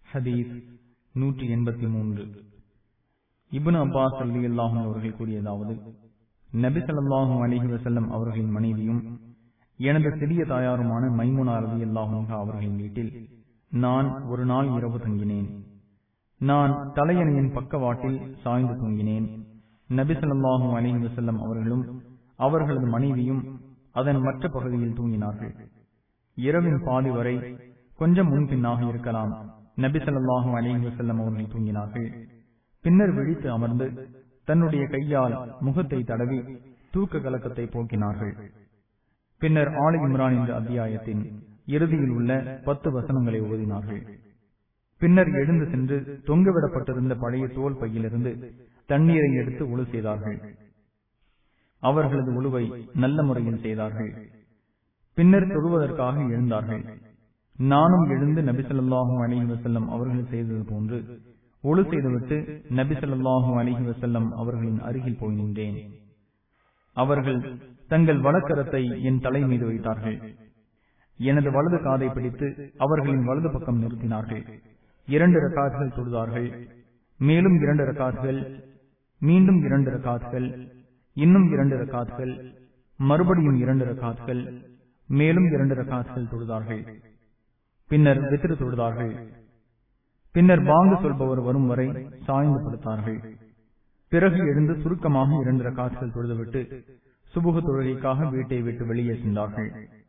ஹதீஸ் நூற்றி எண்பத்தி மூன்று இபுன் அப்பாஸ் அலி அல்லாஹும் அவர்கள் கூறியதாவது நபி ஸல்லல்லாஹு அலைஹி வஸல்லம் அவர்களின் மனைவியும் எனது சிறிய தாயாருமான மைமுனா ரதி அல்லாஹும் அவர்களின் வீட்டில் நான் ஒரு நாள் இரவு தங்கினேன் நான் தலையணையின் பக்கவாட்டில் சாய்ந்து தூங்கினேன் நபி ஸல்லல்லாஹு அலைஹி வஸல்லம் அவர்களும் அவர்களது மனைவியும் அதன் மற்ற பகுதியில் தூங்கினார்கள் இரவின் பாதி வரை கொஞ்சம் முன்பின்னாக இருக்கலாம் நபி ஸல்லல்லாஹு அலைஹி வஸல்லம் அவர்கள் தூங்கினார்கள் பின்னர் விழித்து அமர்ந்து தன்னுடைய கையால் முகத்தை தடவி தூக்க கலக்கத்தை போக்கினார்கள் பின்னர் ஆலி இம்ரான் என்ற அத்தியாயத்தின் இறுதியில் உள்ள பத்து வசனங்களை ஓதினார்கள் பின்னர் எழுந்து சென்று தொங்கவிடப்பட்டிருந்த பழைய தோல் பையிலிருந்து தண்ணீரை எடுத்து உழு செய்தார்கள் அவர்களது உழுவை நல்ல முறையில் செய்தார்கள் பின்னர் தொழுவதற்காக எழுந்தார்கள் நானும் எழுந்து நபிசல்லாஹும் அலிஹி வசல்லம் அவர்கள் செய்தது போன்று ஒழு செய்துவிட்டு நபிசல்லாஹும் அலிஹி வசல்லம் அவர்களின் அருகில் போய் நின்றேன் அவர்கள் தங்கள் வழக்கரத்தை என் தலை மீது வைத்தார்கள் எனது வலது காதை பிடித்து அவர்களின் வலது பக்கம் நிறுத்தினார்கள் இரண்டு ரக்காதுகள் தொழுதார்கள் மேலும் இரண்டு ரக்காதுகள் மீண்டும் இரண்டு ரக்காதுகள் இன்னும் இரண்டு ரக்காதுகள் மறுபடியும் இரண்டு ரக்காதுகள் மேலும் இரண்டு ரக்காதுகள் தொழுதார்கள் பின்னர் வித்திரு தொழுதார்கள் பின்னர் பாங்கு சொல்பவர் வரும் வரை சாய்ந்து படுத்தார்கள் பிறகு எழுந்து சுருக்கமாக இரண்டு ரக்காதுகள் தொழுதுவிட்டு சுபுக தொழுகைக்காக வீட்டை விட்டு வெளியே சென்றார்கள்